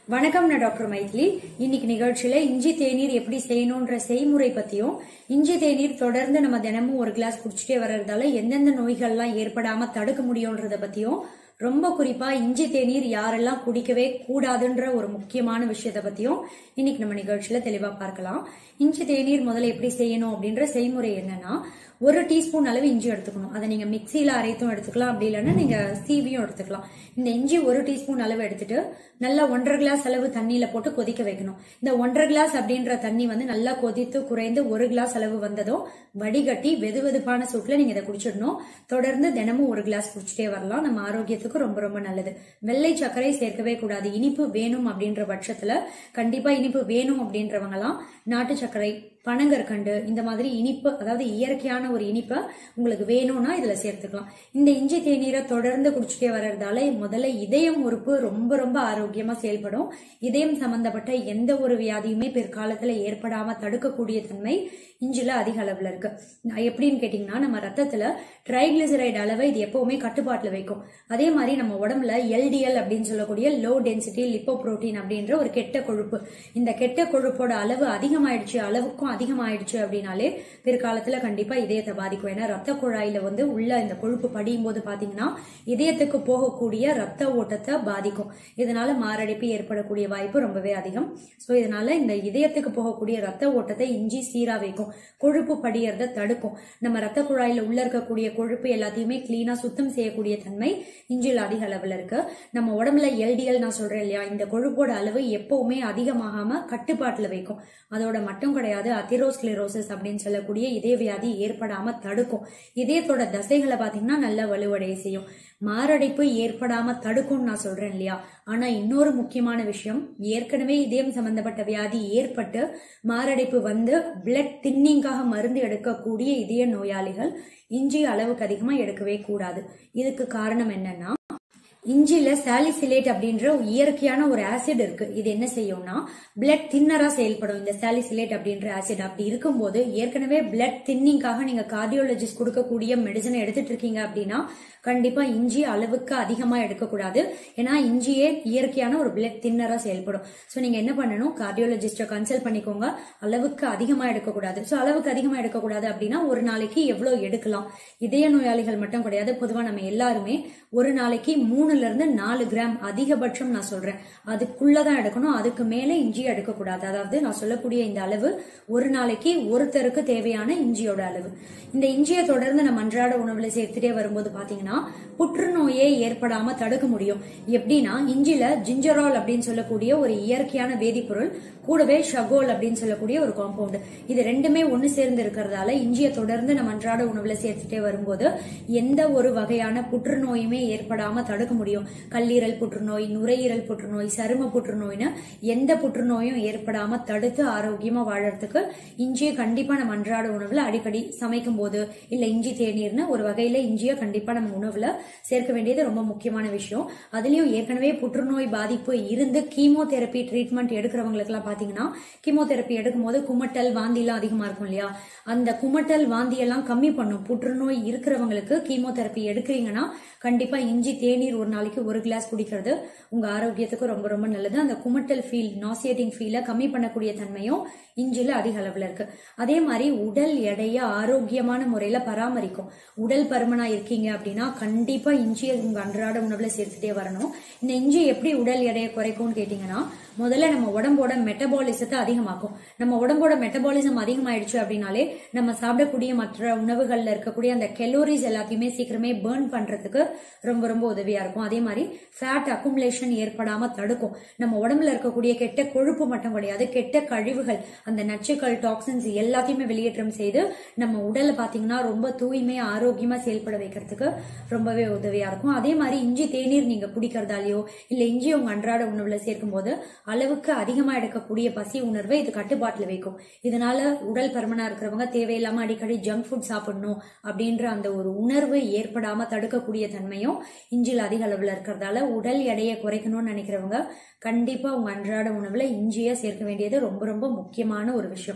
வணக்கம் நான் டாக்டர் மைத்லி இன்னைக்கு நிகழ்ச்சியில இஞ்சி தேநீர் எப்படி செய்யணும்ன்ற செய்முறை பத்தியும் இஞ்சி தேநீர் தொடர்ந்து நம்ம தினமும் ஒரு கிளாஸ் குடிச்சிட்டே வர்றதால எந்தெந்த நோய்கள்லாம் ஏற்படாம தடுக்க முடியும்ன்றத பத்தியும் ரொம்ப குறிப்பா இஞ்சி தேநீர் யாரெல்லாம் குடிக்கவே கூடாதுன்ற ஒரு முக்கியமான விஷயத்த பத்தியும் இன்னைக்கு நம்ம நிகழ்ச்சியில தெளிவா பார்க்கலாம் இஞ்சி தேநீர் முதல்ல எப்படி செய்யணும் அப்படின்ற செய்முறை என்னன்னா ஒரு டீஸ்பூன் அளவு இஞ்சி எடுத்துக்கணும் அதை நீங்க மிக்சியில அரைத்தும் எடுத்துக்கலாம் அப்படி இல்லைன்னா நீங்க சீவியும் எடுத்துக்கலாம் இந்த இஞ்சி ஒரு டீஸ்பூன் அளவு எடுத்துட்டு நல்லா ஒன்றரை கிளாஸ் அளவு தண்ணியில போட்டு கொதிக்க வைக்கணும் இந்த ஒன்றரை கிளாஸ் அப்படின்ற தண்ணி வந்து நல்லா கொதித்து குறைந்து ஒரு கிளாஸ் அளவு வந்ததும் வடிகட்டி வெது வெதுப்பான சூட்ல நீங்க இதை குடிச்சிடணும் தொடர்ந்து தினமும் ஒரு கிளாஸ் குடிச்சிட்டே வரலாம் நம்ம ஆரோக்கியத்துக்கு ரொம்ப ரொம்ப நல்லது வெள்ளை சர்க்கரை சேர்க்கவே கூடாது இனிப்பு வேணும் அப்படின்ற பட்சத்துல கண்டிப்பா இனிப்பு வேணும் அப்படின்றவங்கலாம் நாட்டு சர்க்கரை பனங்கற்கண்டு இந்த மாதிரி இனிப்பு அதாவது இயற்கையான ஒரு இனிப்பை உங்களுக்கு வேணும்னா இதுல சேர்த்துக்கலாம் இந்த இஞ்சி தேநீரை தொடர்ந்து குடிச்சிட்டே வர்றதால முதல்ல இதயம் உறுப்பு ரொம்ப ரொம்ப ஆரோக்கியமா செயல்படும் இதயம் சம்பந்தப்பட்ட எந்த ஒரு வியாதியுமே பிற்காலத்துல ஏற்படாம தடுக்கக்கூடிய தன்மை இஞ்சில அதிக அளவுல இருக்கு எப்படின்னு கேட்டீங்கன்னா நம்ம ரத்தத்துல ட்ரைகிளிசரைடு அளவை இது எப்பவுமே கட்டுப்பாட்டுல வைக்கும் அதே மாதிரி நம்ம உடம்புல எல்டிஎல் அப்படின்னு சொல்லக்கூடிய லோ டென்சிட்டி லிப்போ புரோட்டீன் அப்படின்ற ஒரு கெட்ட கொழுப்பு இந்த கெட்ட கொழுப்போட அளவு அதிகமாயிடுச்சு அளவுக்கும் அதிகமாயிடுச்சு அப்படின்னாலே பிற்காலத்துல கண்டிப்பா இதயத்தை பாதிக்கும் ஏன்னா ரத்த குழாயில வந்து உள்ள இந்த கொழுப்பு படியும் போது பாத்தீங்கன்னா இதயத்துக்கு போகக்கூடிய ரத்த ஓட்டத்தை பாதிக்கும் இதனால மாரடைப்பு ஏற்படக்கூடிய வாய்ப்பு ரொம்பவே அதிகம் சோ இதனால இந்த இதயத்துக்கு போகக்கூடிய ரத்த ஓட்டத்தை இஞ்சி சீரா வைக்கும் கொழுப்பு படியறத தடுக்கும் நம்ம ரத்த குழாயில உள்ள இருக்கக்கூடிய கொழுப்பு எல்லாத்தையுமே கிளீனா சுத்தம் செய்யக்கூடிய தன்மை இஞ்சில் அதிக அளவுல இருக்கு நம்ம உடம்புல எல்டிஎல் நான் சொல்றேன் இல்லையா இந்த கொழுப்போட அளவு எப்பவுமே அதிகமாகாம கட்டுப்பாட்டுல வைக்கும் அதோட மட்டும் கிடையாது அதிரோஸ்கிளரோசிஸ் அப்படின்னு சொல்லக்கூடிய இதய வியாதி ஏற்படாம தடுக்கும் இதயத்தோட தசைகளை பாத்தீங்கன்னா நல்ல வலுவடைய செய்யும் மாரடைப்பு ஏற்படாம தடுக்கும்னு நான் சொல்றேன் இல்லையா ஆனா இன்னொரு முக்கியமான விஷயம் ஏற்கனவே இதயம் சம்பந்தப்பட்ட வியாதி ஏற்பட்டு மாரடைப்பு வந்து பிளட் தின்னிங்காக மருந்து எடுக்கக்கூடிய இதய நோயாளிகள் இஞ்சி அளவுக்கு அதிகமா எடுக்கவே கூடாது இதுக்கு காரணம் என்னன்னா இஞ்சில சாலிசிலேட் அப்படின்ற இயற்கையான ஒரு ஆசிட் இருக்கு இது என்ன செய்யும்னா பிளட் தின்னரா செயல்படும் இந்த சாலிசிலேட் அப்படின்ற ஆசிட் அப்படி இருக்கும்போது ஏற்கனவே பிளட் தின்னிங்காக நீங்க கார்டியோலஜிஸ்ட் கொடுக்கக்கூடிய மெடிசனை எடுத்துட்டு இருக்கீங்க அப்படின்னா கண்டிப்பா இஞ்சி அளவுக்கு அதிகமா எடுக்கக்கூடாது ஏன்னா இஞ்சியே இயற்கையான ஒரு பிளட் தின்னரா செயல்படும் சோ நீங்க என்ன பண்ணணும் கார்டியோலஜிஸ்ட கன்சல்ட் பண்ணிக்கோங்க அளவுக்கு அதிகமா எடுக்கக்கூடாது சோ அளவுக்கு அதிகமா எடுக்கக்கூடாது அப்படின்னா ஒரு நாளைக்கு எவ்வளவு எடுக்கலாம் இதய நோயாளிகள் மட்டும் கிடையாது பொதுவா நம்ம எல்லாருமே ஒரு நாளைக்கு மூணுல இருந்து நாலு கிராம் அதிகபட்சம் நான் சொல்றேன் அதுக்குள்ளதான் எடுக்கணும் அதுக்கு மேல இஞ்சி எடுக்கக்கூடாது அதாவது நான் சொல்லக்கூடிய இந்த அளவு ஒரு நாளைக்கு ஒருத்தருக்கு தேவையான இஞ்சியோட அளவு இந்த இஞ்சியை தொடர்ந்து நம்ம அன்றாட உணவுல சேர்த்துட்டே வரும்போது பாத்தீங்கன்னா புற்றுநோயே ஏற்படாம தடுக்க முடியும் எப்படின்னா இஞ்சில ஜிஞ்சரால் அப்படின்னு சொல்லக்கூடிய ஒரு இயற்கையான வேதிப்பொருள் கூடவே ஷகோல் அப்படின்னு சொல்லக்கூடிய ஒரு காம்பவுண்ட் இது ரெண்டுமே ஒண்ணு சேர்ந்து இருக்கிறதால இஞ்சியை தொடர்ந்து நம்ம அன்றாட உணவுல சேர்த்துட்டே வரும்போது எந்த ஒரு வகையான புற்றுநோயுமே ஏற்படாம தடுக்க முடியும் கல்லீரல் புற்றுநோய் நுரையீரல் புற்றுநோய் சரும புற்றுநோய்னு எந்த புற்றுநோயும் ஏற்படாம தடுத்து ஆரோக்கியமா வாழறதுக்கு இஞ்சியை கண்டிப்பா நம்ம அன்றாட உணவுல அடிக்கடி சமைக்கும் போது இல்ல இஞ்சி தேநீர்னு ஒரு வகையில இஞ்சியை கண்டிப்பா நம்ம உணவுல சேர்க்க வேண்டியது ரொம்ப முக்கியமான விஷயம் அதுலயும் ஏற்கனவே புற்றுநோய் பாதிப்பு இருந்து கீமோதெரப்பி ட்ரீட்மெண்ட் எடுக்கிறவங்களுக்கு எல்லாம் பாத்தீங்கன்னா கீமோதெரப்பி எடுக்கும்போது குமட்டல் வாந்தி எல்லாம் அதிகமா இருக்கும் இல்லையா அந்த குமட்டல் வாந்தி எல்லாம் கம்மி பண்ணும் புற்றுநோய் இருக்கிறவங்களுக்கு கீமோதெரப்பி எடுக்கிறீங்கன்னா கண்டிப்பா இஞ்சி தேநீர் ஒரு நாளைக்கு ஒரு கிளாஸ் குடிக்கிறது உங்க ஆரோக்கியத்துக்கு ரொம்ப ரொம்ப நல்லது அந்த குமட்டல் ஃபீல் நாசியேட்டிங் ஃபீல கம்மி பண்ணக்கூடிய தன்மையும் இஞ்சில அதிக அளவுல இருக்கு அதே மாதிரி உடல் எடைய ஆரோக்கியமான முறையில பராமரிக்கும் உடல் பருமனா இருக்கீங்க அப்படின்னா கண்டிப்பா இஞ்சியை உங்க அன்றாட உணவுல சேர்த்துட்டே வரணும் இந்த இஞ்சி எப்படி உடல் எடையை குறைக்கும்னு கேட்டீங்கன்னா முதல்ல நம்ம உடம்போட மெட்டபாலிசத்தை அதிகமாக்கும் நம்ம உடம்போட மெட்டபாலிசம் அதிகமாயிடுச்சு அப்படின்னாலே நம்ம சாப்பிடக்கூடிய மற்ற உணவுகள்ல இருக்கக்கூடிய அந்த கெலோரிஸ் எல்லாத்தையுமே சீக்கிரமே பேர்ன் பண்றதுக்கு ரொம்ப ரொம்ப உதவியா இருக்கும் அதே மாதிரி ஃபேட் அக்குமுலேஷன் ஏற்படாம தடுக்கும் நம்ம உடம்புல இருக்கக்கூடிய கெட்ட கொழுப்பு மட்டும் கிடையாது கெட்ட கழிவுகள் அந்த நச்சுக்கள் டாக்ஸின்ஸ் எல்லாத்தையுமே வெளியேற்றம் செய்து நம்ம உடலை பாத்தீங்கன்னா ரொம்ப தூய்மையா ஆரோக்கியமா செயல்பட வைக்கிறதுக்கு ரொம்பவே உதவியா இருக்கும் அதே மாதிரி இஞ்சி தேநீர் நீங்க குடிக்கிறதாலயோ இல்ல இஞ்சி உங்க அன்றாட உணவுல சேர்க்கும் போது அளவுக்கு அதிகமா எடுக்கக்கூடிய பசி உணர்வை இது கட்டுப்பாட்டுல வைக்கும் இதனால உடல் பருமனா இருக்கிறவங்க தேவையில்லாம அடிக்கடி ஜங்க் ஃபுட் சாப்பிடணும் அப்படின்ற அந்த ஒரு உணர்வு ஏற்படாம தடுக்கக்கூடிய தன்மையும் இஞ்சில் அதிக அளவுல இருக்கிறதால உடல் எடையை குறைக்கணும்னு நினைக்கிறவங்க கண்டிப்பா உங்க அன்றாட உணவுல இஞ்சியை சேர்க்க வேண்டியது ரொம்ப ரொம்ப முக்கியமான ஒரு விஷயம்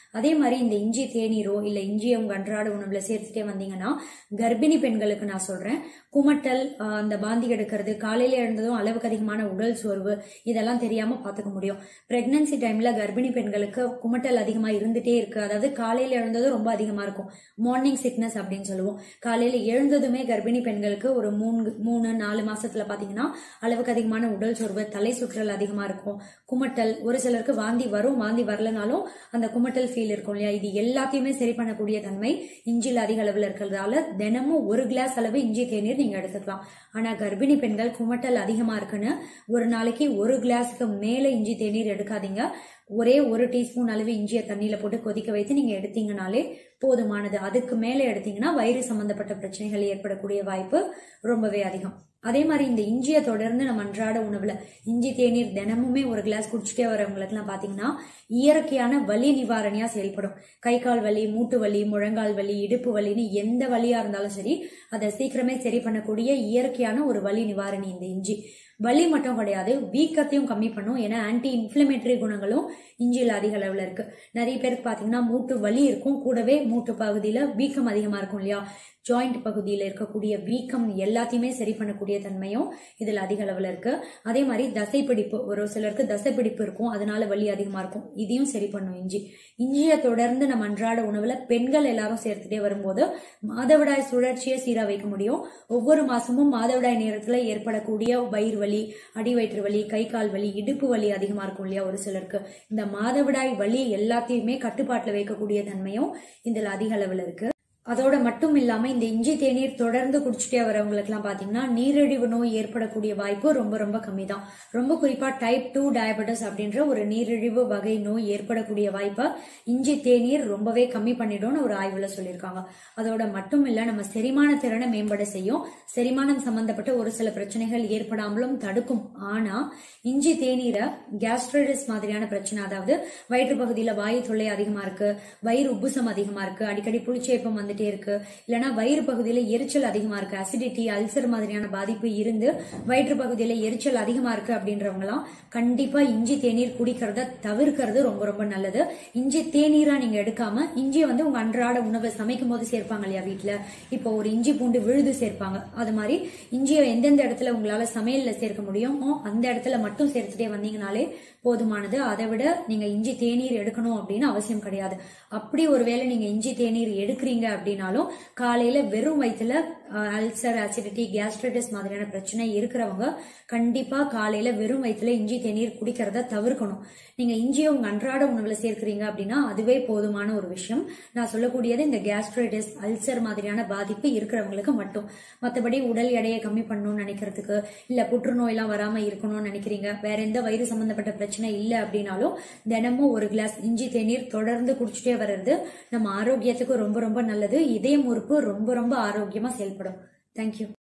அதே மாதிரி இந்த இஞ்சி தேநீரோ இல்ல இஞ்சியை உங்க அன்றாட உணவுல சேர்த்துட்டே வந்தீங்கன்னா கர்ப்பிணி பெண்களுக்கு நான் சொல்றேன் குமட்டல் ஆஹ், அந்த பாந்தி எடுக்கிறது காலையில எழுந்ததும் அளவுக்கு அதிகமான உடல் சோர்வு இதெல்லாம் தெரியாம பாத்துக்க முடியும் பிரெக்னன்சி டைம்ல கர்ப்பிணி பெண்களுக்கு குமட்டல் அதிகமா இருந்துட்டே இருக்கு அதாவது காலையில எழுந்ததும் ரொம்ப அதிகமா இருக்கும் மார்னிங் சிக்னஸ் அப்படின்னு சொல்லுவோம் காலையில எழுந்ததுமே கர்ப்பிணி பெண்களுக்கு ஒரு மூணு மூணு நாலு மாசத்துல பாத்தீங்கன்னா அளவுக்கு அதிகமான உடல் சோர்வு தலை சுற்றல் அதிகமா இருக்கும் குமட்டல் ஒரு சிலருக்கு வாந்தி வரும் வாந்தி வரலனாலும் அந்த குமட்டல் ஃபீல் இருக்கும் இல்லையா இது எல்லாத்தையுமே சரி பண்ணக்கூடிய தன்மை இஞ்சியில் அதிக அளவில் இருக்கிறதால தினமும் ஒரு கிளாஸ் அளவு இஞ்சி தேநீர் நீங்க எடுத்துக்கலாம் ஆனா கர்ப்பிணி பெண்கள் குமட்டல் அதிகமா இருக்குன்னு ஒரு நாளைக்கு ஒரு கிளாஸுக்கு மேல இஞ்சி தேநீர் எடுக்காதீங்க ஒரே ஒரு டீஸ்பூன் அளவு இஞ்சியை தண்ணியில போட்டு கொதிக்க வைத்து நீங்க எடுத்தீங்கனாலே போதுமானது அதுக்கு மேல எடுத்தீங்கன்னா வயிறு சம்பந்தப்பட்ட பிரச்சனைகள் ஏற்படக்கூடிய வாய்ப்பு ரொம்பவே அதிகம் அதே மாதிரி இந்த இஞ்சியை தொடர்ந்து நம்ம அன்றாட உணவுல இஞ்சி தேநீர் தினமுமே ஒரு கிளாஸ் குடிச்சிட்டே வரவங்களுக்குலாம் பாத்தீங்கன்னா இயற்கையான வலி நிவாரணியா செயல்படும் கை கால் வலி மூட்டு வலி முழங்கால் வலி இடுப்பு வலின்னு எந்த வலியா இருந்தாலும் சரி அதை சீக்கிரமே சரி பண்ணக்கூடிய இயற்கையான ஒரு வலி நிவாரணி இந்த இஞ்சி வலி மட்டும் கிடையாது வீக்கத்தையும் கம்மி பண்ணும் ஏன்னா ஆன்டி இன்ஃபிளமேட்டரி குணங்களும் இஞ்சியில் அதிக அளவில் இருக்கு நிறைய பேருக்கு பாத்தீங்கன்னா மூட்டு வலி இருக்கும் கூடவே மூட்டு பகுதியில வீக்கம் அதிகமா இருக்கும் இல்லையா ஜாயிண்ட் பகுதியில் இருக்கக்கூடிய வீக்கம் எல்லாத்தையுமே சரி பண்ணக்கூடிய தன்மையும் இதுல அதிக அளவில் இருக்கு அதே மாதிரி தசைப்பிடிப்பு ஒரு சிலருக்கு தசைப்பிடிப்பு இருக்கும் அதனால வலி அதிகமா இருக்கும் இதையும் சரி பண்ணும் இஞ்சி இஞ்சியை தொடர்ந்து நம்ம அன்றாட உணவுல பெண்கள் எல்லாரும் சேர்த்துட்டே வரும்போது மாதவிடாய் சுழற்சியை சீரா வைக்க முடியும் ஒவ்வொரு மாசமும் மாதவிடாய் நேரத்துல ஏற்படக்கூடிய வயிறு வலி அடி வயிற்று வலி கை கால் வலி இடுப்பு வலி அதிகமா இருக்கும் இல்லையா ஒரு சிலருக்கு இந்த மாதவிடாய் வலி எல்லாத்தையுமே கட்டுப்பாட்டுல வைக்கக்கூடிய தன்மையும் இதுல அதிக அளவில் இருக்கு அதோட மட்டும் இல்லாம இந்த இஞ்சி தேநீர் தொடர்ந்து குடிச்சிட்டே வரவங்களுக்கு எல்லாம் பாத்தீங்கன்னா நீரிழிவு நோய் ஏற்படக்கூடிய வாய்ப்பு ரொம்ப ரொம்ப கம்மி தான் ரொம்ப குறிப்பா டைப் டூ டயபெட்டிஸ் அப்படின்ற ஒரு நீரிழிவு வகை நோய் ஏற்படக்கூடிய வாய்ப்பை இஞ்சி தேநீர் ரொம்பவே கம்மி பண்ணிடும்னு ஒரு ஆய்வுல சொல்லியிருக்காங்க அதோட மட்டும் இல்ல நம்ம செரிமான திறனை மேம்பட செய்யும் செரிமானம் சம்பந்தப்பட்ட ஒரு சில பிரச்சனைகள் ஏற்படாமலும் தடுக்கும் ஆனா இஞ்சி தேநீரை கேஸ்ட்ரைட்டிஸ் மாதிரியான பிரச்சனை அதாவது வயிற்று பகுதியில வாயு தொல்லை அதிகமா இருக்கு வயிறு உப்புசம் அதிகமா இருக்கு அடிக்கடி புளிச்சேப்பம் வந்துட்டே இருக்கு இல்லைன்னா வயிறு பகுதியில எரிச்சல் அதிகமா இருக்கு அசிடிட்டி அல்சர் மாதிரியான பாதிப்பு இருந்து வயிற்று பகுதியில எரிச்சல் அதிகமா இருக்கு அப்படின்றவங்கலாம் கண்டிப்பா இஞ்சி தேநீர் குடிக்கிறத தவிர்க்கிறது ரொம்ப ரொம்ப நல்லது இஞ்சி தேநீரா நீங்க எடுக்காம இஞ்சியை வந்து உங்க அன்றாட உணவை சமைக்கும் போது சேர்ப்பாங்க இல்லையா வீட்டுல இப்போ ஒரு இஞ்சி பூண்டு விழுது சேர்ப்பாங்க அது மாதிரி இஞ்சியை எந்தெந்த இடத்துல உங்களால சமையல்ல சேர்க்க முடியுமோ அந்த இடத்துல மட்டும் சேர்த்துட்டே வந்தீங்கனாலே போதுமானது அதை விட நீங்க இஞ்சி தேநீர் எடுக்கணும் அப்படின்னு அவசியம் கிடையாது அப்படி ஒருவேளை நீங்க இஞ்சி தேநீர் எடுக்கிறீங்க அப்படின்னாலும் காலையில வெறும் வயிற்றுல அல்சர் அசிடிட்டி கேஸ்ட்ரைட்டிஸ் மாதிரியான பிரச்சனை இருக்கிறவங்க கண்டிப்பா காலையில வெறும் வயிற்றுல இஞ்சி தேநீர் குடிக்கிறத தவிர்க்கணும் நீங்க இஞ்சியை உங்க அன்றாட உணவுல சேர்க்கிறீங்க அப்படின்னா அதுவே போதுமான ஒரு விஷயம் நான் சொல்லக்கூடியது இந்த கேஸ்ட்ரைட்டிஸ் அல்சர் மாதிரியான பாதிப்பு இருக்கிறவங்களுக்கு மட்டும் மற்றபடி உடல் எடையை கம்மி பண்ணணும்னு நினைக்கிறதுக்கு இல்ல புற்றுநோயெல்லாம் வராம இருக்கணும்னு நினைக்கிறீங்க வேற எந்த வயிறு சம்பந்தப்பட்ட பிரச்சனை இல்லை அப்படின்னாலும் தினமும் ஒரு கிளாஸ் இஞ்சி தேநீர் தொடர்ந்து குடிச்சிட்டே வர்றது நம்ம ஆரோக்கியத்துக்கு ரொம்ப ரொம்ப நல்லது இதயம் உறுப்பு ரொம்ப ரொம்ப ஆரோக்கியமா செயல்படும் தேங்க்யூ